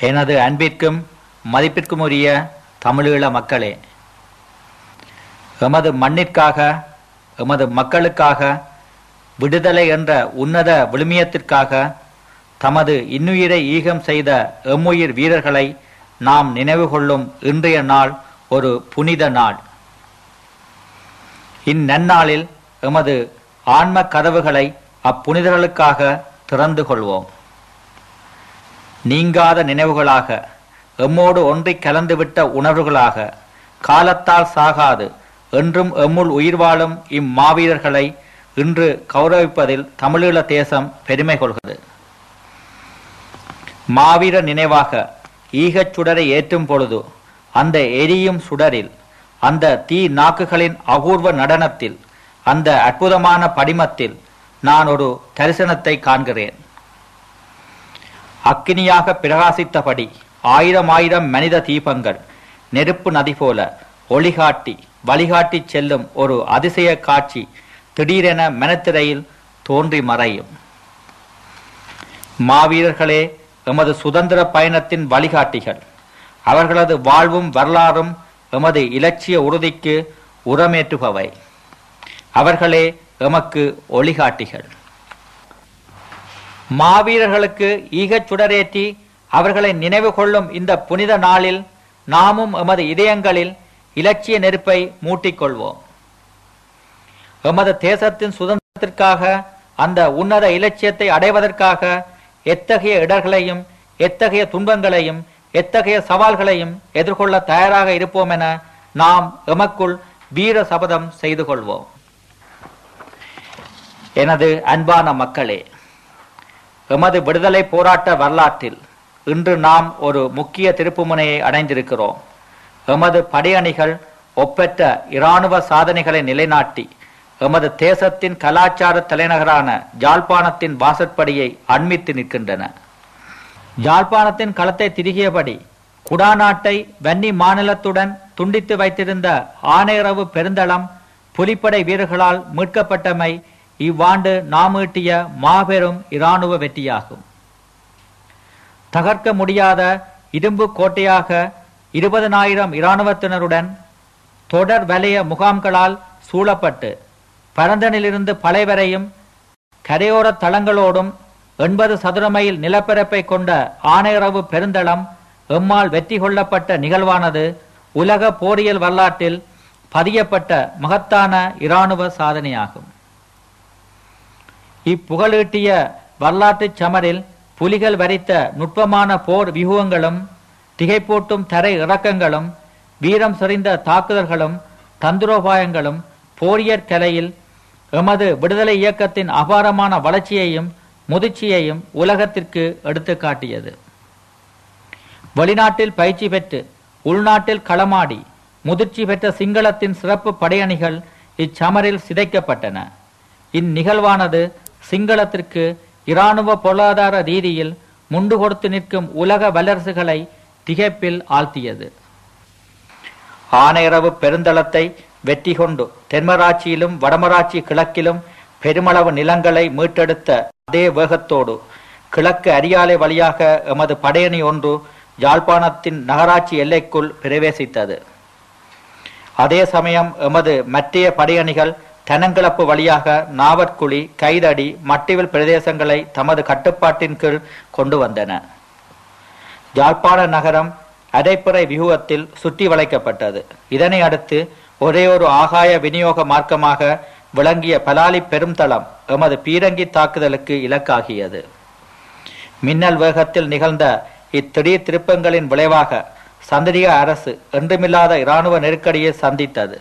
எனது அன்பிற்கும் மதிப்பிற்கும் உரிய தமிழீழ மக்களே எமது மண்ணிற்காக எமது மக்களுக்காக விடுதலை என்ற உன்னத விழுமியத்திற்காக தமது இன்னுயிரை ஈகம் செய்த எம்முயிர் வீரர்களை நாம் நினைவு கொள்ளும் இன்றைய நாள் ஒரு புனித நாள் இந்நன்னாளில் எமது ஆன்ம கதவுகளை அப்புனிதர்களுக்காக திறந்து கொள்வோம் நீங்காத நினைவுகளாக எம்மோடு ஒன்றிக் கலந்துவிட்ட உணர்வுகளாக காலத்தால் சாகாது என்றும் எம்முள் உயிர் வாழும் இம்மாவீரர்களை இன்று கௌரவிப்பதில் தமிழீழ தேசம் பெருமை கொள்கிறது மாவீர நினைவாக ஈகச் சுடரை ஏற்றும் பொழுது அந்த எரியும் சுடரில் அந்த தீ நாக்குகளின் அபூர்வ நடனத்தில் அந்த அற்புதமான படிமத்தில் நான் ஒரு தரிசனத்தை காண்கிறேன் அக்கினியாக பிரகாசித்தபடி ஆயிரம் ஆயிரம் மனித தீபங்கள் நெருப்பு நதி போல ஒளிகாட்டி வழிகாட்டி செல்லும் ஒரு அதிசய காட்சி திடீரென மனத்திரையில் தோன்றி மறையும் மாவீரர்களே எமது சுதந்திர பயணத்தின் வழிகாட்டிகள் அவர்களது வாழ்வும் வரலாறும் எமது இலட்சிய உறுதிக்கு உரமேற்றுபவை அவர்களே எமக்கு ஒளிகாட்டிகள் மாவீரர்களுக்கு ஈகச் சுடரேற்றி அவர்களை நினைவு கொள்ளும் இந்த புனித நாளில் நாமும் எமது இதயங்களில் இலட்சிய நெருப்பை மூட்டிக்கொள்வோம் எமது தேசத்தின் சுதந்திரத்திற்காக அந்த உன்னத இலட்சியத்தை அடைவதற்காக எத்தகைய இடர்களையும் எத்தகைய துன்பங்களையும் எத்தகைய சவால்களையும் எதிர்கொள்ள தயாராக இருப்போம் என நாம் எமக்குள் வீர சபதம் செய்து கொள்வோம் எனது அன்பான மக்களே எமது விடுதலை போராட்ட வரலாற்றில் இன்று நாம் ஒரு முக்கிய திருப்புமுனையை அடைந்திருக்கிறோம் எமது படையணிகள் ஒப்பற்ற இராணுவ சாதனைகளை நிலைநாட்டி எமது தேசத்தின் கலாச்சார தலைநகரான ஜாழ்ப்பாணத்தின் வாசற்படியை அண்மித்து நிற்கின்றன ஜாழ்ப்பாணத்தின் களத்தை திருகியபடி குடாநாட்டை வன்னி மாநிலத்துடன் துண்டித்து வைத்திருந்த ஆனையரவு பெருந்தளம் புலிப்படை வீரர்களால் மீட்கப்பட்டமை இவ்வாண்டு நாம் ஈட்டிய மாபெரும் இராணுவ வெற்றியாகும் தகர்க்க முடியாத இரும்பு கோட்டையாக இருபதனாயிரம் இராணுவத்தினருடன் தொடர் வலய முகாம்களால் சூழப்பட்டு பரந்தனிலிருந்து பழைவரையும் கரையோர தளங்களோடும் எண்பது சதுர மைல் நிலப்பரப்பை கொண்ட ஆனையரவு பெருந்தளம் எம்மால் வெற்றி கொள்ளப்பட்ட நிகழ்வானது உலக போரியல் வரலாற்றில் பதியப்பட்ட மகத்தான இராணுவ சாதனையாகும் இப்புகழீட்டிய வரலாற்றுச் சமரில் புலிகள் வரித்த நுட்பமான போர் வியூகங்களும் திகைப்பூட்டும் தரை இறக்கங்களும் வீரம் செறிந்த தாக்குதல்களும் தந்திரோபாயங்களும் போரியற் கலையில் எமது விடுதலை இயக்கத்தின் அபாரமான வளர்ச்சியையும் முதிர்ச்சியையும் உலகத்திற்கு எடுத்து காட்டியது வெளிநாட்டில் பயிற்சி பெற்று உள்நாட்டில் களமாடி முதிர்ச்சி பெற்ற சிங்களத்தின் சிறப்பு படையணிகள் இச்சமரில் சிதைக்கப்பட்டன இந்நிகழ்வானது சிங்களத்திற்கு இராணுவ பொருளாதார ரீதியில் முண்டு கொடுத்து நிற்கும் உலக வல்லரசுகளை திகைப்பில் ஆழ்த்தியது ஆனையரவு பெருந்தளத்தை வெற்றி கொண்டு தென்மராட்சியிலும் வடமராட்சி கிழக்கிலும் பெருமளவு நிலங்களை மீட்டெடுத்த அதே வேகத்தோடு கிழக்கு அரியாலை வழியாக எமது படையணி ஒன்று யாழ்ப்பாணத்தின் நகராட்சி எல்லைக்குள் பிரவேசித்தது அதே சமயம் எமது மற்றைய படையணிகள் தெனங்கிழப்பு வழியாக நாவற்குழி கைதடி மட்டிவில் பிரதேசங்களை தமது கட்டுப்பாட்டின் கீழ் கொண்டு வந்தன யாழ்ப்பாண நகரம் அடைப்புறை வியூகத்தில் சுற்றி வளைக்கப்பட்டது இதனை அடுத்து ஒரே ஒரு ஆகாய விநியோக மார்க்கமாக விளங்கிய பலாலி பெரும்தளம் எமது பீரங்கி தாக்குதலுக்கு இலக்காகியது மின்னல் வேகத்தில் நிகழ்ந்த இத்திடீர் திருப்பங்களின் விளைவாக சந்திரிகா அரசு என்றுமில்லாத இராணுவ நெருக்கடியை சந்தித்தது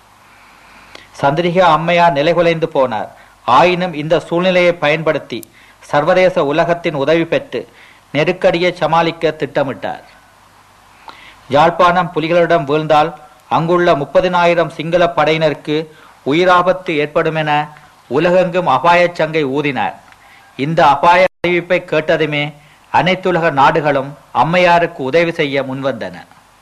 சந்திரிகா அம்மையார் நிலைகுலைந்து போனார் ஆயினும் இந்த சூழ்நிலையை பயன்படுத்தி சர்வதேச உலகத்தின் உதவி பெற்று நெருக்கடியை சமாளிக்க திட்டமிட்டார் யாழ்ப்பாணம் புலிகளிடம் வீழ்ந்தால் அங்குள்ள முப்பதினாயிரம் சிங்கள படையினருக்கு உயிராபத்து ஏற்படும் என உலகெங்கும் அபாயச் சங்கை ஊதினார் இந்த அபாய அறிவிப்பை கேட்டதுமே அனைத்துலக நாடுகளும் அம்மையாருக்கு உதவி செய்ய முன்வந்தன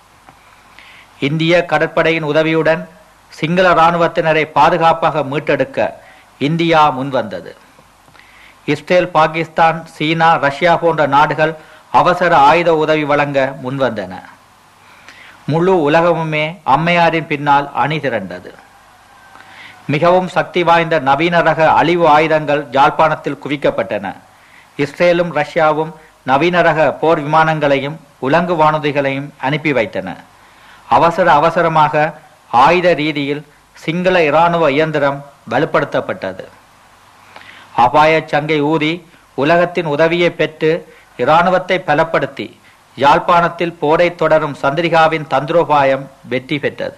இந்திய கடற்படையின் உதவியுடன் சிங்கள இராணுவத்தினரை பாதுகாப்பாக மீட்டெடுக்க இந்தியா முன்வந்தது இஸ்ரேல் பாகிஸ்தான் சீனா ரஷ்யா போன்ற நாடுகள் அவசர ஆயுத உதவி வழங்க முன்வந்தன முழு உலகமுமே அம்மையாரின் பின்னால் அணி திரண்டது மிகவும் சக்தி வாய்ந்த நவீன ரக அழிவு ஆயுதங்கள் ஜாழ்ப்பாணத்தில் குவிக்கப்பட்டன இஸ்ரேலும் ரஷ்யாவும் நவீன ரக போர் விமானங்களையும் உலங்கு வானூர்திகளையும் அனுப்பி வைத்தன அவசர அவசரமாக ஆயுத ரீதியில் சிங்கள இராணுவ இயந்திரம் வலுப்படுத்தப்பட்டது அபாய சங்கை ஊதி உலகத்தின் உதவியை பெற்று இராணுவத்தை பலப்படுத்தி யாழ்ப்பாணத்தில் போரை தொடரும் சந்திரிகாவின் தந்திரோபாயம் வெற்றி பெற்றது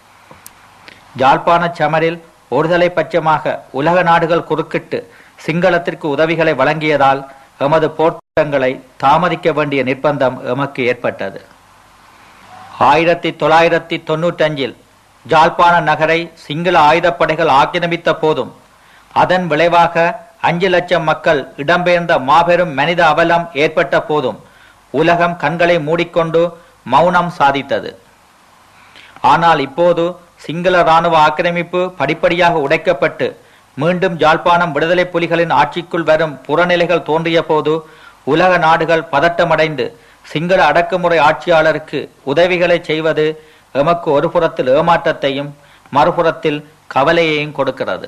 யாழ்ப்பாண சமரில் ஒருதலை பட்சமாக உலக நாடுகள் குறுக்கிட்டு சிங்களத்திற்கு உதவிகளை வழங்கியதால் எமது போர்த்தங்களை தாமதிக்க வேண்டிய நிர்பந்தம் எமக்கு ஏற்பட்டது ஆயிரத்தி தொள்ளாயிரத்தி தொன்னூற்றஞ்சில் ஜாழ்ப்பாண நகரை சிங்கள ஆயுதப்படைகள் ஆக்கிரமித்த போதும் அதன் விளைவாக அஞ்சு லட்சம் மக்கள் இடம்பெயர்ந்த மாபெரும் மனித அவலம் ஏற்பட்ட போதும் உலகம் கண்களை மூடிக்கொண்டு மௌனம் சாதித்தது ஆனால் இப்போது சிங்கள ராணுவ ஆக்கிரமிப்பு படிப்படியாக உடைக்கப்பட்டு மீண்டும் ஜாழ்ப்பாணம் விடுதலை புலிகளின் ஆட்சிக்குள் வரும் புறநிலைகள் தோன்றிய போது உலக நாடுகள் பதட்டமடைந்து சிங்கள அடக்குமுறை ஆட்சியாளருக்கு உதவிகளை செய்வது எமக்கு ஒரு புறத்தில் ஏமாற்றத்தையும் மறுபுறத்தில் கவலையையும் கொடுக்கிறது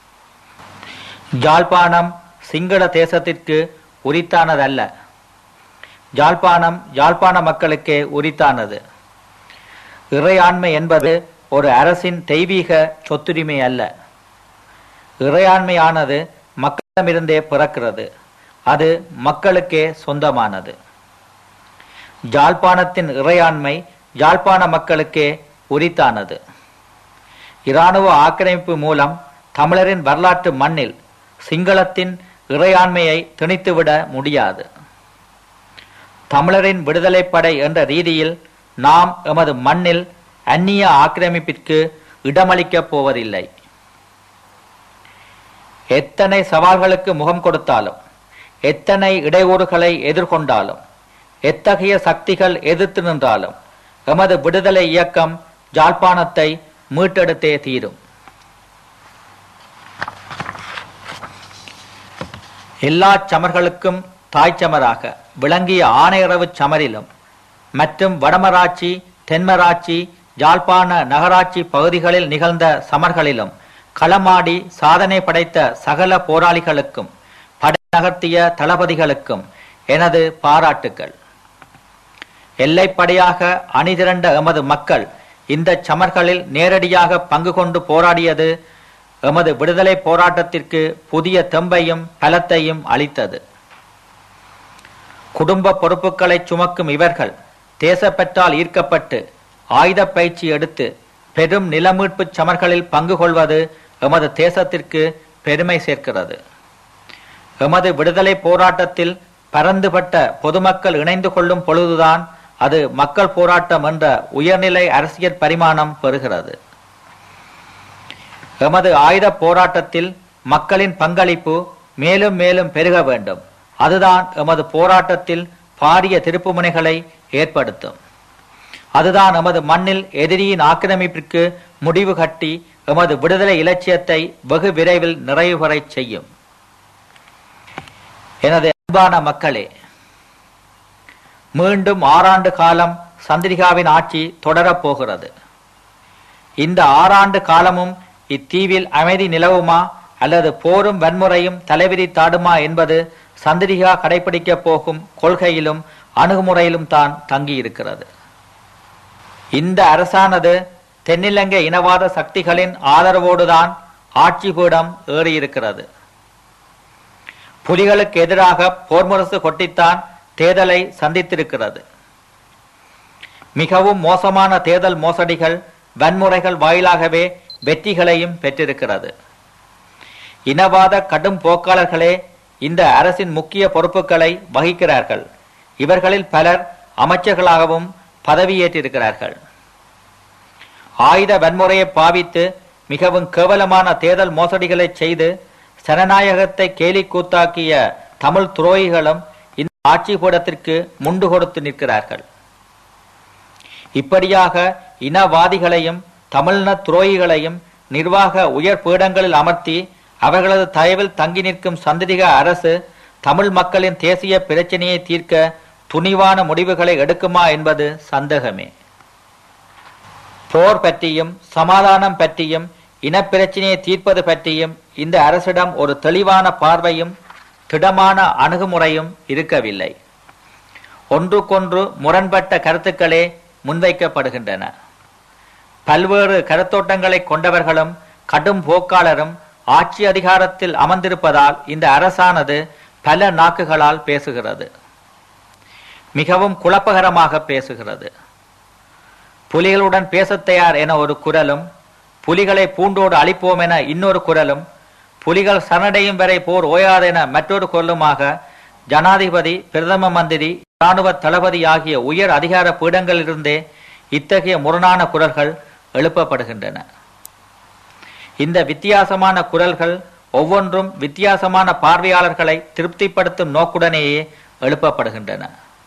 ஜாழ்ப்பாணம் சிங்கள தேசத்திற்கு உரித்தானதல்ல ஜாழ்ப்பாணம் யாழ்ப்பாண மக்களுக்கே உரித்தானது இறையாண்மை என்பது ஒரு அரசின் தெய்வீக சொத்துரிமை அல்ல இறையாண்மையானது மக்களிடமிருந்தே பிறக்கிறது அது மக்களுக்கே சொந்தமானது ஜாழ்ப்பாணத்தின் இறையாண்மை யாழ்ப்பாண மக்களுக்கே உரித்தானது இராணுவ ஆக்கிரமிப்பு மூலம் தமிழரின் வரலாற்று மண்ணில் சிங்களத்தின் இறையாண்மையை திணித்துவிட முடியாது தமிழரின் விடுதலை படை என்ற ரீதியில் நாம் எமது மண்ணில் அந்நிய ஆக்கிரமிப்பிற்கு இடமளிக்கப் போவதில்லை எத்தனை சவால்களுக்கு முகம் கொடுத்தாலும் எத்தனை இடையூறுகளை எதிர்கொண்டாலும் எத்தகைய சக்திகள் எதிர்த்து நின்றாலும் எமது விடுதலை இயக்கம் ஜாழ்ப்பாணத்தை மீட்டெடுத்தே தீரும் எல்லா சமர்களுக்கும் தாய்ச்சமராக விளங்கிய ஆணையரவு சமரிலும் மற்றும் வடமராட்சி தென்மராட்சி யாழ்ப்பாண நகராட்சி பகுதிகளில் நிகழ்ந்த சமர்களிலும் களமாடி சாதனை படைத்த சகல போராளிகளுக்கும் படை நகர்த்திய தளபதிகளுக்கும் எனது பாராட்டுக்கள் எல்லைப்படையாக அணிதிரண்ட எமது மக்கள் இந்த சமர்களில் நேரடியாக பங்கு கொண்டு போராடியது எமது விடுதலை போராட்டத்திற்கு புதிய தெம்பையும் பலத்தையும் அளித்தது குடும்ப பொறுப்புகளை சுமக்கும் இவர்கள் தேசப்பற்றால் ஈர்க்கப்பட்டு ஆயுத பயிற்சி எடுத்து பெரும் நிலமீட்பு சமர்களில் பங்கு கொள்வது எமது தேசத்திற்கு பெருமை சேர்க்கிறது எமது விடுதலை போராட்டத்தில் பரந்துபட்ட பொதுமக்கள் இணைந்து கொள்ளும் பொழுதுதான் அது மக்கள் போராட்டம் என்ற உயர்நிலை அரசியல் பரிமாணம் பெறுகிறது எமது ஆயுத போராட்டத்தில் மக்களின் பங்களிப்பு மேலும் மேலும் பெருக வேண்டும் அதுதான் எமது போராட்டத்தில் பாரிய திருப்புமுனைகளை ஏற்படுத்தும் அதுதான் எமது மண்ணில் எதிரியின் ஆக்கிரமிப்பிற்கு முடிவு கட்டி எமது விடுதலை இலட்சியத்தை வெகு விரைவில் நிறைவு பெறச் செய்யும் எனது அன்பான மக்களே மீண்டும் ஆறாண்டு காலம் சந்திரிகாவின் ஆட்சி தொடரப் போகிறது இந்த ஆறாண்டு காலமும் இத்தீவில் அமைதி நிலவுமா அல்லது போரும் வன்முறையும் தலைவிரி தாடுமா என்பது சந்திரிகா கடைபிடிக்கப் போகும் கொள்கையிலும் அணுகுமுறையிலும் தான் தங்கியிருக்கிறது இந்த அரசானது தென்னிலங்கை இனவாத சக்திகளின் ஆதரவோடுதான் ஆட்சி பீடம் ஏறியிருக்கிறது புலிகளுக்கு எதிராக போர்முரசு கொட்டித்தான் தேர்தலை சந்தித்திருக்கிறது மிகவும் மோசமான தேர்தல் மோசடிகள் வன்முறைகள் வாயிலாகவே வெற்றிகளையும் பெற்றிருக்கிறது இனவாத கடும் போக்காளர்களே இந்த அரசின் முக்கிய பொறுப்புகளை வகிக்கிறார்கள் இவர்களில் பலர் அமைச்சர்களாகவும் பதவியேற்றிருக்கிறார்கள் ஆயுத வன்முறையை பாவித்து மிகவும் கேவலமான தேர்தல் மோசடிகளை செய்து ஜனநாயகத்தை கேலி கூத்தாக்கிய தமிழ் துரோகிகளும் இந்த ஆட்சி கூடத்திற்கு முண்டு கொடுத்து நிற்கிறார்கள் இப்படியாக இனவாதிகளையும் தமிழின துரோகிகளையும் நிர்வாக உயர் பீடங்களில் அமர்த்தி அவர்களது தயவில் தங்கி நிற்கும் சந்திரிக அரசு தமிழ் மக்களின் தேசிய பிரச்சனையை தீர்க்க துணிவான முடிவுகளை எடுக்குமா என்பது சந்தேகமே போர் பற்றியும் சமாதானம் பற்றியும் இனப்பிரச்சினையை தீர்ப்பது பற்றியும் இந்த அரசிடம் ஒரு தெளிவான பார்வையும் திடமான அணுகுமுறையும் இருக்கவில்லை ஒன்றுக்கொன்று முரண்பட்ட கருத்துக்களே முன்வைக்கப்படுகின்றன பல்வேறு கருத்தோட்டங்களை கொண்டவர்களும் கடும் போக்காளரும் ஆட்சி அதிகாரத்தில் அமர்ந்திருப்பதால் இந்த அரசானது பல நாக்குகளால் பேசுகிறது மிகவும் குழப்பகரமாக பேசுகிறது புலிகளுடன் பேசத் தயார் என ஒரு குரலும் புலிகளை பூண்டோடு அழிப்போம் என இன்னொரு குரலும் புலிகள் சரணடையும் வரை போர் ஓயாதென மற்றொரு குரலுமாக ஜனாதிபதி பிரதம மந்திரி இராணுவ தளபதி ஆகிய உயர் அதிகார பீடங்களிலிருந்தே இத்தகைய முரணான குரல்கள் எழுப்பப்படுகின்றன இந்த வித்தியாசமான குரல்கள் ஒவ்வொன்றும் வித்தியாசமான பார்வையாளர்களை திருப்திப்படுத்தும் நோக்குடனேயே எழுப்பப்படுகின்றன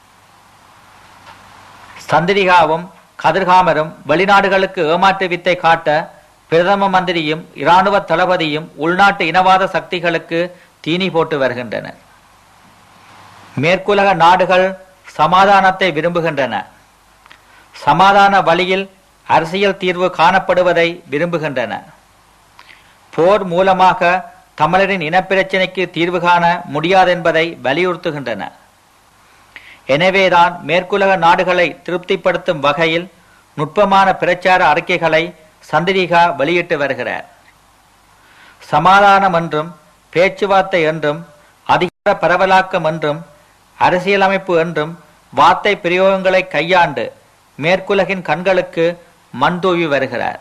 சந்திரிகாவும் கதிர்காமரும் வெளிநாடுகளுக்கு ஏமாற்று வித்தை காட்ட பிரதம மந்திரியும் இராணுவ தளபதியும் உள்நாட்டு இனவாத சக்திகளுக்கு தீனி போட்டு வருகின்றனர் மேற்குலக நாடுகள் சமாதானத்தை விரும்புகின்றன சமாதான வழியில் அரசியல் தீர்வு காணப்படுவதை விரும்புகின்றன போர் மூலமாக தமிழரின் இனப்பிரச்சினைக்கு தீர்வு காண முடியாதென்பதை வலியுறுத்துகின்றன எனவேதான் மேற்குலக நாடுகளை திருப்திப்படுத்தும் வகையில் நுட்பமான பிரச்சார அறிக்கைகளை சந்திரிகா வெளியிட்டு வருகிறார் சமாதானம் என்றும் பேச்சுவார்த்தை என்றும் அதிகார பரவலாக்கம் என்றும் அரசியலமைப்பு என்றும் வார்த்தை பிரயோகங்களை கையாண்டு மேற்குலகின் கண்களுக்கு மண் தூவி வருகிறார்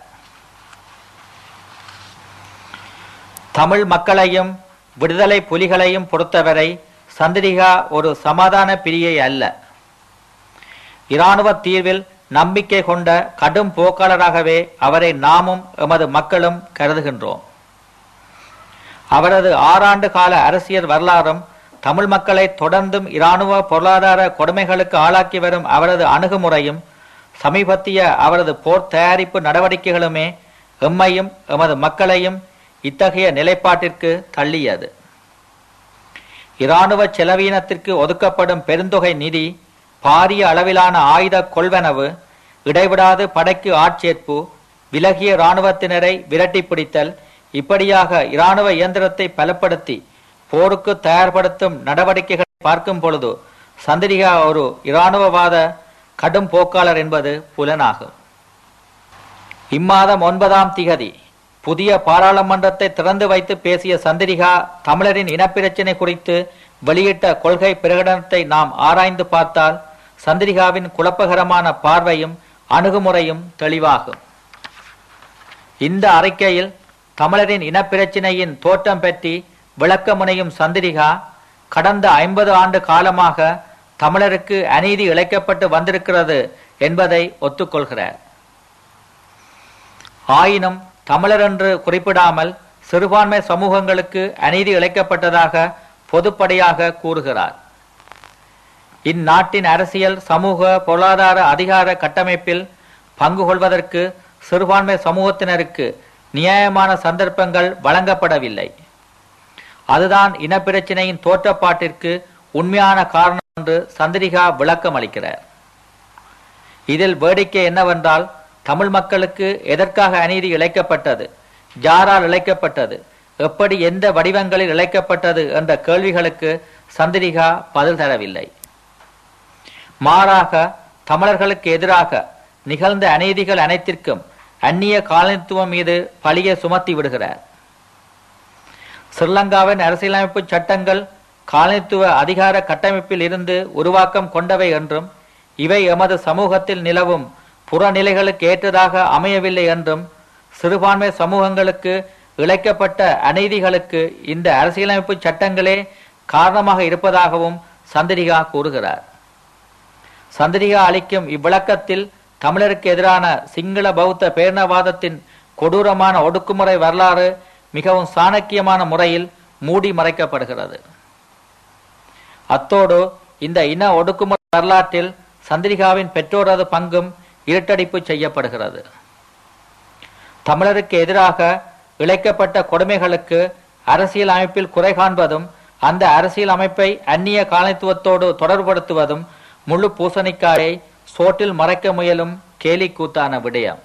தமிழ் மக்களையும் விடுதலை புலிகளையும் பொறுத்தவரை சந்திரிகா ஒரு சமாதான பிரியை அல்ல இராணுவ தீர்வில் நம்பிக்கை கொண்ட கடும் போக்காளராகவே அவரை நாமும் எமது மக்களும் கருதுகின்றோம் அவரது ஆறாண்டு கால அரசியல் வரலாறும் தமிழ் மக்களை தொடர்ந்தும் இராணுவ பொருளாதார கொடுமைகளுக்கு ஆளாக்கி வரும் அவரது அணுகுமுறையும் சமீபத்திய அவரது போர் தயாரிப்பு நடவடிக்கைகளுமே எம்மையும் எமது மக்களையும் இத்தகைய நிலைப்பாட்டிற்கு தள்ளியது இராணுவ செலவீனத்திற்கு ஒதுக்கப்படும் பெருந்தொகை நிதி பாரிய அளவிலான ஆயுத கொள்வனவு இடைவிடாது படைக்கு ஆட்சேர்ப்பு விலகிய இராணுவத்தினரை விரட்டி பிடித்தல் இப்படியாக இராணுவ இயந்திரத்தை பலப்படுத்தி போருக்கு தயார்படுத்தும் நடவடிக்கைகளை பார்க்கும் பொழுது சந்திரிகா ஒரு இராணுவவாத கடும் போக்காளர் என்பது புலனாகும் இம்மாதம் ஒன்பதாம் திகதி புதிய பாராளுமன்றத்தை திறந்து வைத்து பேசிய சந்திரிகா தமிழரின் இனப்பிரச்சினை குறித்து வெளியிட்ட கொள்கை பிரகடனத்தை நாம் ஆராய்ந்து பார்த்தால் சந்திரிகாவின் குழப்பகரமான பார்வையும் அணுகுமுறையும் தெளிவாகும் இந்த அறிக்கையில் தமிழரின் இனப்பிரச்சினையின் தோற்றம் பற்றி விளக்க முனையும் சந்திரிகா கடந்த ஐம்பது ஆண்டு காலமாக தமிழருக்கு அநீதி இழைக்கப்பட்டு வந்திருக்கிறது என்பதை ஒத்துக்கொள்கிறார் ஆயினும் தமிழர் என்று குறிப்பிடாமல் சிறுபான்மை சமூகங்களுக்கு அநீதி இழைக்கப்பட்டதாக பொதுப்படையாக கூறுகிறார் இந்நாட்டின் அரசியல் சமூக பொருளாதார அதிகார கட்டமைப்பில் பங்கு கொள்வதற்கு சிறுபான்மை சமூகத்தினருக்கு நியாயமான சந்தர்ப்பங்கள் வழங்கப்படவில்லை அதுதான் இனப்பிரச்சினையின் தோற்றப்பாட்டிற்கு உண்மையான காரணம் என்று சந்திரிகா விளக்கம் அளிக்கிறார் இதில் வேடிக்கை என்னவென்றால் தமிழ் மக்களுக்கு எதற்காக அநீதி இழைக்கப்பட்டது யாரால் இழைக்கப்பட்டது எப்படி எந்த வடிவங்களில் இழைக்கப்பட்டது என்ற கேள்விகளுக்கு சந்திரிகா பதில் தரவில்லை மாறாக தமிழர்களுக்கு எதிராக நிகழ்ந்த அநீதிகள் அனைத்திற்கும் அந்நிய காலனித்துவம் மீது பழியை சுமத்தி விடுகிறார் ஸ்ரீலங்காவின் அரசியலமைப்பு சட்டங்கள் காலனித்துவ அதிகார கட்டமைப்பில் இருந்து உருவாக்கம் கொண்டவை என்றும் இவை எமது சமூகத்தில் நிலவும் புறநிலைகளுக்கு ஏற்றதாக அமையவில்லை என்றும் சிறுபான்மை சமூகங்களுக்கு இழைக்கப்பட்ட அநீதிகளுக்கு இந்த அரசியலமைப்பு சட்டங்களே காரணமாக இருப்பதாகவும் சந்திரிகா கூறுகிறார் சந்திரிகா அளிக்கும் இவ்விளக்கத்தில் தமிழருக்கு எதிரான சிங்கள பௌத்த பேரணவாதத்தின் கொடூரமான ஒடுக்குமுறை வரலாறு மிகவும் சாணக்கியமான முறையில் மூடி மறைக்கப்படுகிறது அத்தோடு இந்த இன ஒடுக்குமுறை வரலாற்றில் சந்திரிகாவின் பெற்றோரது பங்கும் இருட்டடிப்பு செய்யப்படுகிறது தமிழருக்கு எதிராக இழைக்கப்பட்ட கொடுமைகளுக்கு அரசியல் அமைப்பில் குறை காண்பதும் அந்த அரசியல் அமைப்பை அந்நிய காலனித்துவத்தோடு தொடர்புபடுத்துவதும் முழு பூசணிக்காயை சோட்டில் மறைக்க முயலும் கேலி கூத்தான விடயம்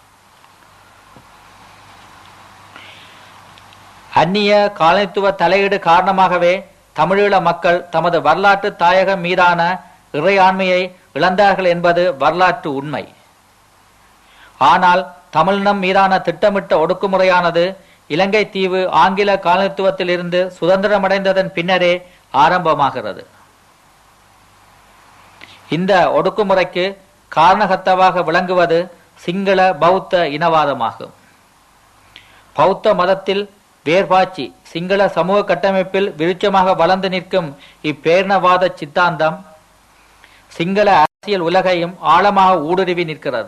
அந்நிய காலனித்துவ தலையீடு காரணமாகவே தமிழீழ மக்கள் தமது வரலாற்று தாயகம் மீதான இறையாண்மையை இழந்தார்கள் என்பது வரலாற்று உண்மை ஆனால் தமிழினம் மீதான திட்டமிட்ட ஒடுக்குமுறையானது இலங்கை தீவு ஆங்கில காலனித்துவத்திலிருந்து சுதந்திரமடைந்ததன் பின்னரே ஆரம்பமாகிறது இந்த ஒடுக்குமுறைக்கு காரணகர்த்தாவாக விளங்குவது சிங்கள பௌத்த இனவாதமாகும் பௌத்த மதத்தில் வேர்பாய்ச்சி சிங்கள சமூக கட்டமைப்பில் விருட்சமாக வளர்ந்து நிற்கும் இப்பேரணவாத சித்தாந்தம் சிங்கள அரசியல் உலகையும் ஆழமாக ஊடுருவி நிற்கிறது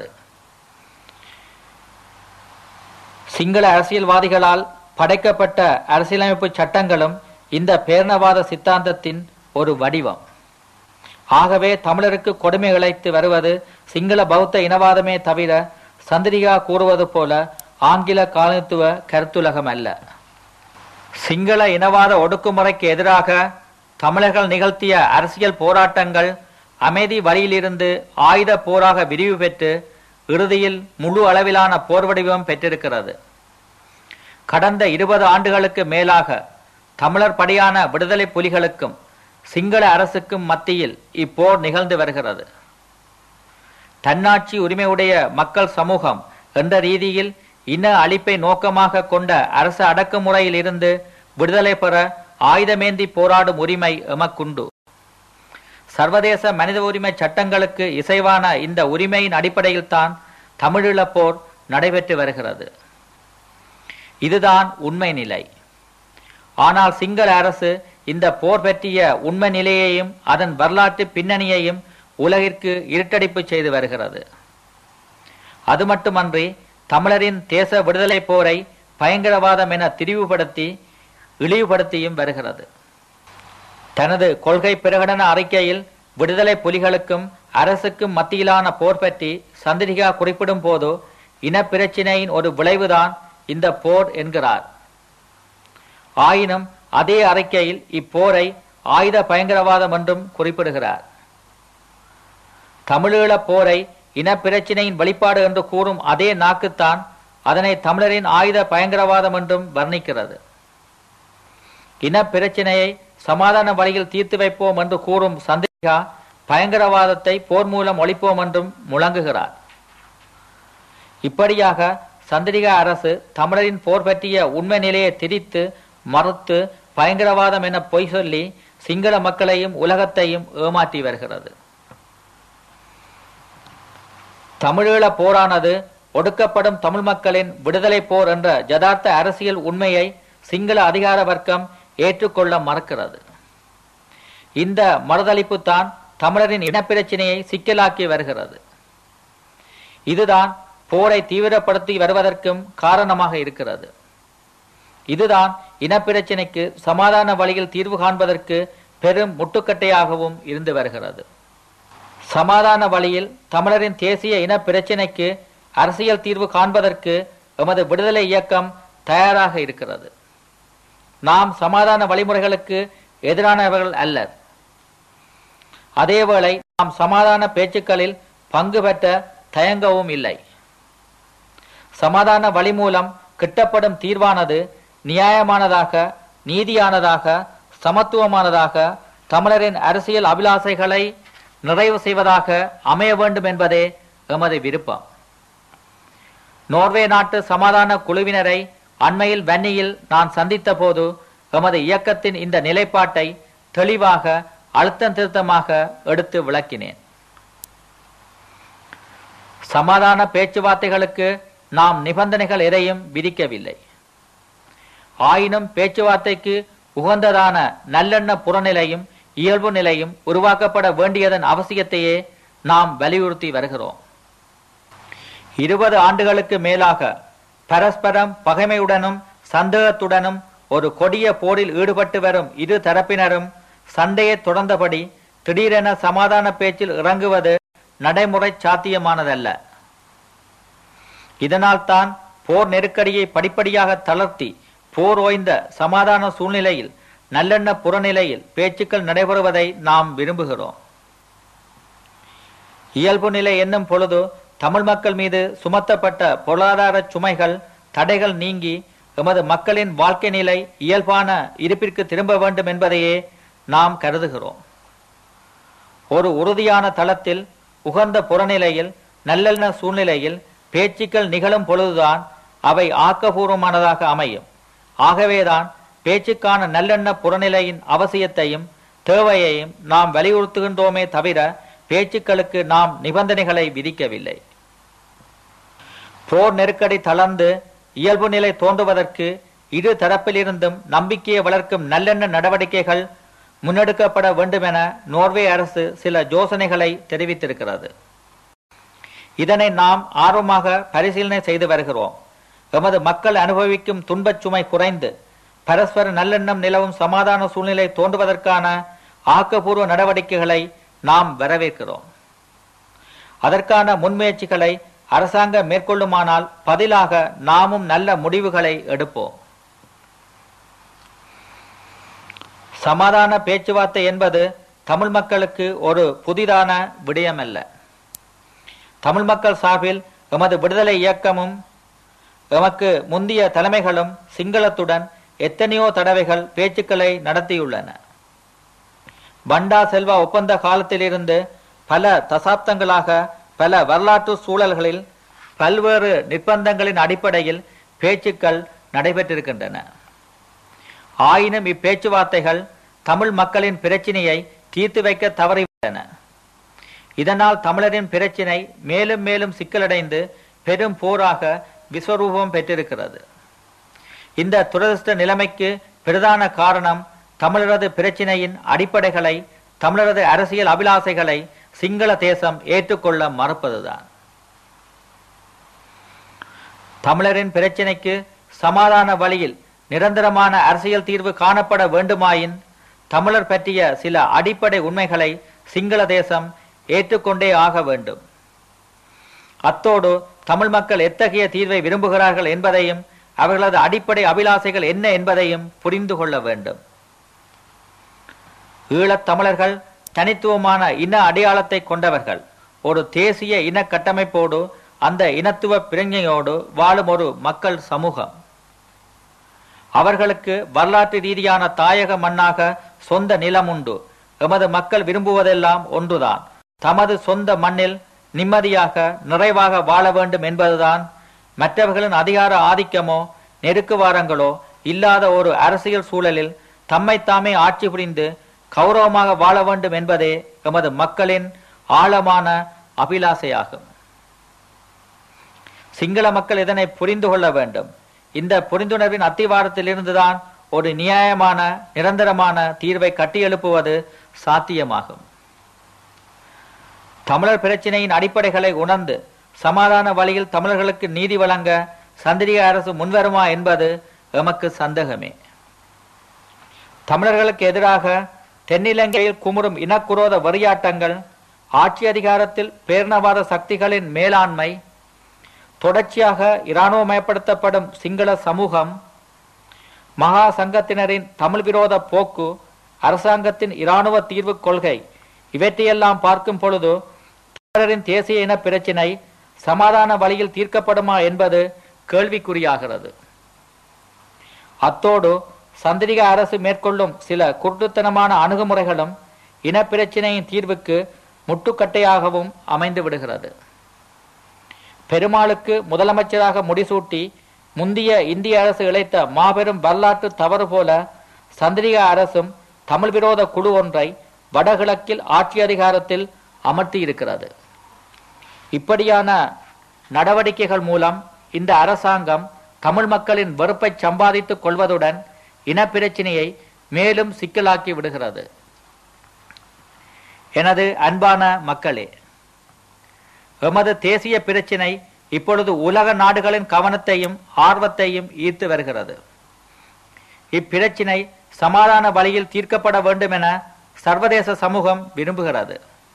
சிங்கள அரசியல்வாதிகளால் படைக்கப்பட்ட அரசியலமைப்பு சட்டங்களும் இந்த பேரணவாத சித்தாந்தத்தின் ஒரு வடிவம் ஆகவே தமிழருக்கு கொடுமை இழைத்து வருவது சிங்கள பௌத்த இனவாதமே தவிர சந்திரிகா கூறுவது போல ஆங்கில காலனித்துவ கருத்துலகம் அல்ல சிங்கள இனவாத ஒடுக்குமுறைக்கு எதிராக தமிழர்கள் நிகழ்த்திய அரசியல் போராட்டங்கள் அமைதி வழியிலிருந்து ஆயுத போராக விரிவு பெற்று இறுதியில் முழு அளவிலான போர் வடிவம் பெற்றிருக்கிறது கடந்த இருபது ஆண்டுகளுக்கு மேலாக தமிழர் படையான விடுதலை புலிகளுக்கும் சிங்கள அரசுக்கும் மத்தியில் இப்போர் நிகழ்ந்து வருகிறது தன்னாட்சி உரிமையுடைய மக்கள் சமூகம் என்ற ரீதியில் இன அழிப்பை நோக்கமாக கொண்ட அரசு அடக்குமுறையில் இருந்து விடுதலை பெற ஆயுதமேந்தி போராடும் உரிமை எமக்குண்டு சர்வதேச மனித உரிமை சட்டங்களுக்கு இசைவான இந்த உரிமையின் அடிப்படையில் தான் தமிழீழப் போர் நடைபெற்று வருகிறது இதுதான் உண்மை நிலை ஆனால் சிங்கள அரசு இந்த போர் பற்றிய உண்மை நிலையையும் அதன் வரலாற்று பின்னணியையும் உலகிற்கு இருட்டடிப்பு செய்து வருகிறது அது மட்டுமன்றி தமிழரின் தேச விடுதலை போரை பயங்கரவாதம் என திரிவுபடுத்தி இழிவுபடுத்தியும் வருகிறது தனது கொள்கை பிரகடன அறிக்கையில் விடுதலை புலிகளுக்கும் அரசுக்கும் மத்தியிலான போர் பற்றி சந்திரிகா குறிப்பிடும் போது இனப்பிரச்சினையின் ஒரு விளைவுதான் இந்த போர் என்கிறார் ஆயினும் அதே அறிக்கையில் இப்போரை ஆயுத பயங்கரவாதம் என்றும் குறிப்பிடுகிறார் தமிழீழ போரை இனப்பிரச்சினையின் வெளிப்பாடு என்று கூறும் அதே நாக்குத்தான் அதனை தமிழரின் ஆயுத பயங்கரவாதம் என்றும் வர்ணிக்கிறது இனப்பிரச்சினையை சமாதான வழியில் தீர்த்து வைப்போம் என்று கூறும் சந்திரிகா பயங்கரவாதத்தை போர் மூலம் ஒழிப்போம் என்றும் முழங்குகிறார் இப்படியாக சந்திரிகா அரசு தமிழரின் போர் பற்றிய உண்மை நிலையை திரித்து மறுத்து பயங்கரவாதம் என பொய் சொல்லி சிங்கள மக்களையும் உலகத்தையும் ஏமாற்றி வருகிறது தமிழீழ போரானது ஒடுக்கப்படும் தமிழ் மக்களின் விடுதலை போர் என்ற ஜதார்த்த அரசியல் உண்மையை சிங்கள அதிகார வர்க்கம் ஏற்றுக்கொள்ள மறுக்கிறது இந்த மறுதளிப்பு தான் தமிழரின் இனப்பிரச்சினையை சிக்கலாக்கி வருகிறது இதுதான் போரை தீவிரப்படுத்தி வருவதற்கும் காரணமாக இருக்கிறது இதுதான் இனப்பிரச்சினைக்கு சமாதான வழியில் தீர்வு காண்பதற்கு பெரும் முட்டுக்கட்டையாகவும் இருந்து வருகிறது சமாதான வழியில் தமிழரின் தேசிய இன பிரச்சினைக்கு அரசியல் தீர்வு காண்பதற்கு எமது விடுதலை இயக்கம் தயாராக இருக்கிறது நாம் சமாதான வழிமுறைகளுக்கு எதிரானவர்கள் அல்லர் அதேவேளை நாம் சமாதான பேச்சுக்களில் பங்கு பெற்ற தயங்கவும் இல்லை சமாதான வழி மூலம் கிட்டப்படும் தீர்வானது நியாயமானதாக நீதியானதாக சமத்துவமானதாக தமிழரின் அரசியல் அபிலாசைகளை நிறைவு செய்வதாக அமைய வேண்டும் என்பதே எமது விருப்பம் நோர்வே நாட்டு சமாதான குழுவினரை அண்மையில் வன்னியில் நான் சந்தித்த போது எமது இயக்கத்தின் இந்த நிலைப்பாட்டை தெளிவாக அழுத்தம் திருத்தமாக எடுத்து விளக்கினேன் சமாதான பேச்சுவார்த்தைகளுக்கு நாம் நிபந்தனைகள் எதையும் விதிக்கவில்லை ஆயினும் பேச்சுவார்த்தைக்கு உகந்ததான நல்லெண்ண புறநிலையும் இயல்பு நிலையும் உருவாக்கப்பட வேண்டியதன் அவசியத்தையே நாம் வலியுறுத்தி வருகிறோம் இருபது ஆண்டுகளுக்கு மேலாக பரஸ்பரம் பகைமையுடனும் சந்தேகத்துடனும் ஒரு கொடிய போரில் ஈடுபட்டு வரும் இரு தரப்பினரும் சண்டையை தொடர்ந்தபடி திடீரென சமாதான பேச்சில் இறங்குவது நடைமுறை சாத்தியமானதல்ல இதனால்தான் போர் நெருக்கடியை படிப்படியாக தளர்த்தி போர் ஓய்ந்த சமாதான சூழ்நிலையில் நல்லெண்ண புறநிலையில் பேச்சுக்கள் நடைபெறுவதை நாம் விரும்புகிறோம் இயல்பு நிலை என்னும் பொழுது தமிழ் மக்கள் மீது சுமத்தப்பட்ட பொருளாதார சுமைகள் தடைகள் நீங்கி எமது மக்களின் வாழ்க்கை நிலை இயல்பான இருப்பிற்கு திரும்ப வேண்டும் என்பதையே நாம் கருதுகிறோம் ஒரு உறுதியான தளத்தில் உகந்த புறநிலையில் நல்லெண்ண சூழ்நிலையில் பேச்சுக்கள் நிகழும் பொழுதுதான் அவை ஆக்கபூர்வமானதாக அமையும் ஆகவேதான் பேச்சுக்கான நல்லெண்ண புறநிலையின் அவசியத்தையும் தேவையையும் நாம் வலியுறுத்துகின்றோமே தவிர பேச்சுக்களுக்கு நாம் நிபந்தனைகளை விதிக்கவில்லை போர் நெருக்கடி தளர்ந்து இயல்பு நிலை தோன்றுவதற்கு இரு தரப்பிலிருந்தும் நம்பிக்கையை வளர்க்கும் நல்லெண்ண நடவடிக்கைகள் முன்னெடுக்கப்பட வேண்டுமென நோர்வே அரசு சில யோசனைகளை தெரிவித்திருக்கிறது இதனை நாம் ஆர்வமாக பரிசீலனை செய்து வருகிறோம் எமது மக்கள் அனுபவிக்கும் துன்பச் சுமை குறைந்து பரஸ்பர நல்லெண்ணம் நிலவும் சமாதான சூழ்நிலை தோன்றுவதற்கான ஆக்கப்பூர்வ நடவடிக்கைகளை நாம் வரவேற்கிறோம் அதற்கான முன்முயற்சிகளை அரசாங்கம் மேற்கொள்ளுமானால் பதிலாக நாமும் நல்ல முடிவுகளை எடுப்போம் சமாதான பேச்சுவார்த்தை என்பது தமிழ் மக்களுக்கு ஒரு புதிதான விடயமல்ல தமிழ் மக்கள் சார்பில் எமது விடுதலை இயக்கமும் எமக்கு முந்திய தலைமைகளும் சிங்களத்துடன் எத்தனையோ தடவைகள் பேச்சுக்களை நடத்தியுள்ளன பண்டா செல்வா ஒப்பந்த காலத்திலிருந்து பல தசாப்தங்களாக பல வரலாற்று சூழல்களில் பல்வேறு நிர்பந்தங்களின் அடிப்படையில் பேச்சுக்கள் நடைபெற்றிருக்கின்றன ஆயினும் இப்பேச்சுவார்த்தைகள் தமிழ் மக்களின் பிரச்சினையை தீர்த்து வைக்க தவறிவிட்டன இதனால் தமிழரின் பிரச்சினை மேலும் மேலும் சிக்கலடைந்து பெரும் போராக விஸ்வரூபம் பெற்றிருக்கிறது இந்த துரதிருஷ்ட நிலைமைக்கு பிரதான காரணம் தமிழரது பிரச்சினையின் அடிப்படைகளை தமிழரது அரசியல் அபிலாசைகளை சிங்கள தேசம் ஏற்றுக்கொள்ள மறுப்பதுதான் தமிழரின் பிரச்சினைக்கு சமாதான வழியில் நிரந்தரமான அரசியல் தீர்வு காணப்பட வேண்டுமாயின் தமிழர் பற்றிய சில அடிப்படை உண்மைகளை சிங்கள தேசம் ஏற்றுக்கொண்டே ஆக வேண்டும் அத்தோடு தமிழ் மக்கள் எத்தகைய தீர்வை விரும்புகிறார்கள் என்பதையும் அவர்களது அடிப்படை அபிலாசைகள் என்ன என்பதையும் புரிந்து கொள்ள வேண்டும் ஈழத் தமிழர்கள் தனித்துவமான இன அடையாளத்தை கொண்டவர்கள் ஒரு தேசிய இன கட்டமைப்போடு அந்த இனத்துவ பிரஞையோடு வாழும் ஒரு மக்கள் சமூகம் அவர்களுக்கு வரலாற்று ரீதியான தாயக மண்ணாக சொந்த நிலம் உண்டு எமது மக்கள் விரும்புவதெல்லாம் ஒன்றுதான் தமது சொந்த மண்ணில் நிம்மதியாக நிறைவாக வாழ வேண்டும் என்பதுதான் மற்றவர்களின் அதிகார ஆதிக்கமோ நெருக்குவாரங்களோ இல்லாத ஒரு அரசியல் சூழலில் தம்மைத்தாமே ஆட்சி புரிந்து கௌரவமாக வாழ வேண்டும் என்பதே எமது மக்களின் ஆழமான அபிலாசையாகும் சிங்கள மக்கள் இதனை புரிந்து கொள்ள வேண்டும் இந்த புரிந்துணர்வின் அத்திவாரத்திலிருந்துதான் ஒரு நியாயமான நிரந்தரமான தீர்வை கட்டியெழுப்புவது சாத்தியமாகும் தமிழர் பிரச்சினையின் அடிப்படைகளை உணர்ந்து சமாதான வழியில் தமிழர்களுக்கு நீதி வழங்க சந்திரிக அரசு முன்வருமா என்பது எமக்கு சந்தேகமே தமிழர்களுக்கு எதிராக தென்னிலங்கையில் குமுறும் இனக்குரோத வெறியாட்டங்கள் ஆட்சி அதிகாரத்தில் பேரணவாத சக்திகளின் மேலாண்மை தொடர்ச்சியாக இராணுவமயப்படுத்தப்படும் சிங்கள சமூகம் மகா சங்கத்தினரின் தமிழ் விரோத போக்கு அரசாங்கத்தின் இராணுவ தீர்வு கொள்கை இவற்றையெல்லாம் பார்க்கும் பொழுது தமிழரின் தேசிய இன பிரச்சினை சமாதான வழியில் தீர்க்கப்படுமா என்பது கேள்விக்குறியாகிறது அத்தோடு சந்திரிக அரசு மேற்கொள்ளும் சில குருட்டுத்தனமான அணுகுமுறைகளும் இனப்பிரச்சினையின் தீர்வுக்கு முட்டுக்கட்டையாகவும் அமைந்து விடுகிறது பெருமாளுக்கு முதலமைச்சராக முடிசூட்டி முந்திய இந்திய அரசு இழைத்த மாபெரும் வரலாற்று தவறு போல சந்திரிகா அரசும் தமிழ் விரோத குழு ஒன்றை வடகிழக்கில் ஆட்சி அதிகாரத்தில் அமர்த்தி இருக்கிறது இப்படியான நடவடிக்கைகள் மூலம் இந்த அரசாங்கம் தமிழ் மக்களின் வெறுப்பை சம்பாதித்துக் கொள்வதுடன் இனப்பிரச்சினையை மேலும் சிக்கலாக்கி விடுகிறது எனது அன்பான மக்களே எமது தேசிய பிரச்சினை இப்பொழுது உலக நாடுகளின் கவனத்தையும் ஆர்வத்தையும் ஈர்த்து வருகிறது இப்பிரச்சினை சமாதான வழியில் தீர்க்கப்பட வேண்டும் என சர்வதேச சமூகம் விரும்புகிறது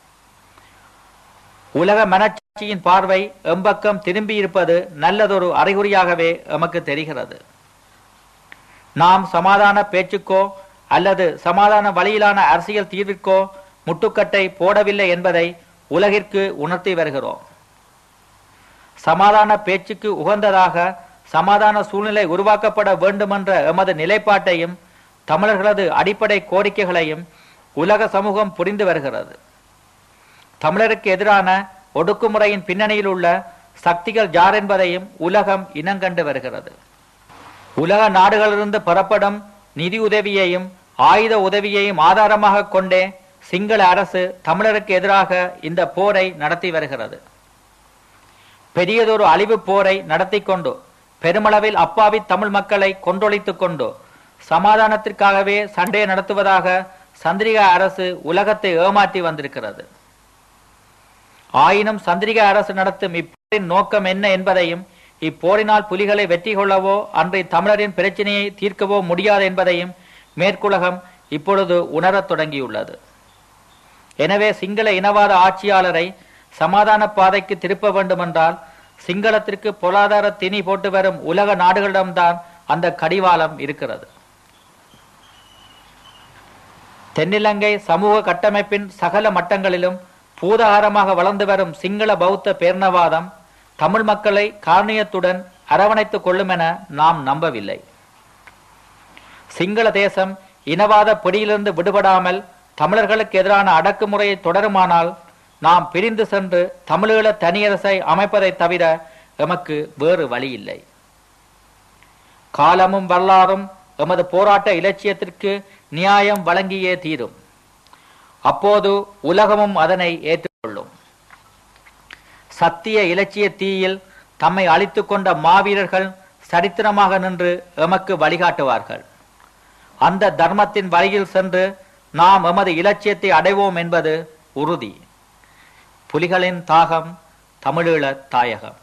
உலக மனச்சாட்சியின் பார்வை எம்பக்கம் திரும்பி இருப்பது நல்லதொரு அறிகுறியாகவே எமக்கு தெரிகிறது நாம் சமாதான பேச்சுக்கோ அல்லது சமாதான வழியிலான அரசியல் தீர்விற்கோ முட்டுக்கட்டை போடவில்லை என்பதை உலகிற்கு உணர்த்தி வருகிறோம் சமாதான பேச்சுக்கு உகந்ததாக சமாதான சூழ்நிலை உருவாக்கப்பட வேண்டுமென்ற எமது நிலைப்பாட்டையும் தமிழர்களது அடிப்படை கோரிக்கைகளையும் உலக சமூகம் புரிந்து வருகிறது தமிழருக்கு எதிரான ஒடுக்குமுறையின் பின்னணியில் உள்ள சக்திகள் யார் என்பதையும் உலகம் இனங்கண்டு வருகிறது உலக நாடுகளிலிருந்து பெறப்படும் நிதி உதவியையும் ஆயுத உதவியையும் ஆதாரமாக கொண்டே சிங்கள அரசு தமிழருக்கு எதிராக இந்த போரை நடத்தி வருகிறது பெரியதொரு அழிவு போரை நடத்தி கொண்டு பெருமளவில் அப்பாவி தமிழ் மக்களை கொன்றொழித்துக் கொண்டு சமாதானத்திற்காகவே சண்டையை நடத்துவதாக சந்திரிகா அரசு உலகத்தை ஏமாற்றி வந்திருக்கிறது ஆயினும் சந்திரிகா அரசு நடத்தும் இப்போரின் நோக்கம் என்ன என்பதையும் இப்போரினால் புலிகளை வெற்றி கொள்ளவோ அன்றைய தமிழரின் பிரச்சனையை தீர்க்கவோ முடியாது என்பதையும் மேற்குலகம் இப்பொழுது உணரத் தொடங்கியுள்ளது எனவே சிங்கள இனவாத ஆட்சியாளரை சமாதான பாதைக்கு திருப்ப வேண்டுமென்றால் சிங்களத்திற்கு பொருளாதார திணி போட்டு வரும் உலக நாடுகளிடம்தான் அந்த கடிவாளம் இருக்கிறது தென்னிலங்கை சமூக கட்டமைப்பின் சகல மட்டங்களிலும் பூதாகாரமாக வளர்ந்து வரும் சிங்கள பௌத்த பேர்ணவாதம் தமிழ் மக்களை காரணியத்துடன் அரவணைத்துக் கொள்ளும் என நாம் நம்பவில்லை சிங்கள தேசம் இனவாத பிடியிலிருந்து விடுபடாமல் தமிழர்களுக்கு எதிரான அடக்குமுறையை தொடருமானால் நாம் பிரிந்து சென்று தமிழீழ தனியரசை அமைப்பதை தவிர எமக்கு வேறு வழி இல்லை காலமும் வரலாறும் எமது போராட்ட இலட்சியத்திற்கு நியாயம் வழங்கியே தீரும் அப்போது உலகமும் அதனை ஏற்றுக்கொள்ளும் சத்திய இலட்சிய தீயில் தம்மை அழித்துக் கொண்ட மாவீரர்கள் சரித்திரமாக நின்று எமக்கு வழிகாட்டுவார்கள் அந்த தர்மத்தின் வழியில் சென்று நாம் எமது இலட்சியத்தை அடைவோம் என்பது உறுதி புலிகளின் தாகம் தமிழீழ தாயகம்